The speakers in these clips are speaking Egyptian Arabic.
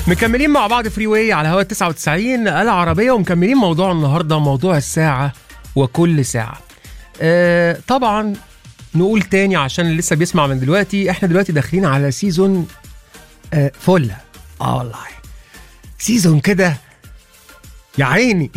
مكملين مع بعض فري واي على هوا 99 العربية ومكملين موضوع النهاردة موضوع الساعة وكل ساعة آه طبعا نقول تاني عشان اللي لسه بيسمع من دلوقتي احنا دلوقتي داخلين على سيزون آه فلة اه والله سيزون كده يا عيني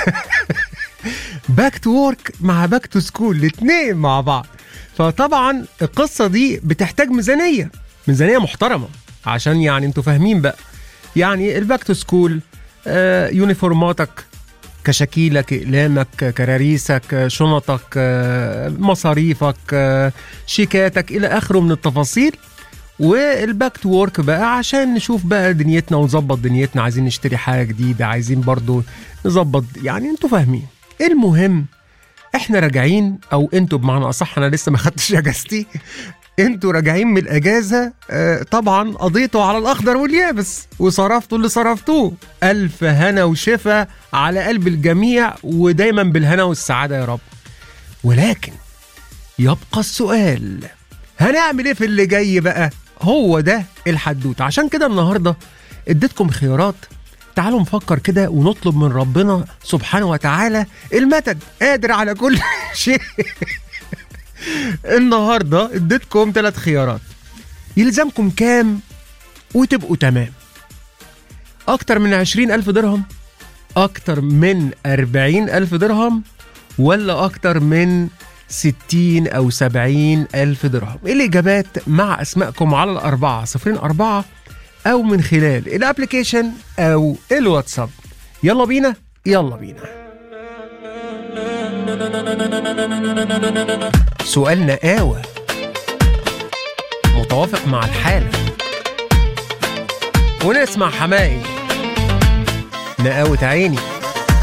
باك تو ورك مع باك تو سكول الاتنين مع بعض فطبعا القصة دي بتحتاج ميزانية ميزانية محترمة عشان يعني انتوا فاهمين بقى يعني الباك تو سكول آه يونيفورماتك كشاكيلك اقلامك كراريسك شنطك آه، مصاريفك آه، شيكاتك الى اخره من التفاصيل والباك تو ورك بقى عشان نشوف بقى دنيتنا ونظبط دنيتنا عايزين نشتري حاجه جديده عايزين برضو نظبط يعني انتوا فاهمين المهم احنا راجعين او انتوا بمعنى اصح انا لسه ما خدتش اجازتي انتوا راجعين من الاجازه آه، طبعا قضيتوا على الاخضر واليابس وصرفتوا اللي صرفتوه الف هنا وشفا على قلب الجميع ودايما بالهنا والسعاده يا رب ولكن يبقى السؤال هنعمل ايه في اللي جاي بقى هو ده الحدوته عشان كده النهارده اديتكم خيارات تعالوا نفكر كده ونطلب من ربنا سبحانه وتعالى المدد قادر على كل شيء النهارده اديتكم ثلاث خيارات يلزمكم كام وتبقوا تمام اكتر من عشرين الف درهم اكتر من أربعين الف درهم ولا اكتر من ستين او سبعين الف درهم الاجابات مع اسمائكم على الاربعة صفرين اربعة او من خلال الابليكيشن او الواتساب يلا بينا يلا بينا سؤال نقاوة متوافق مع الحالة ونسمع حمائي نقاوة عيني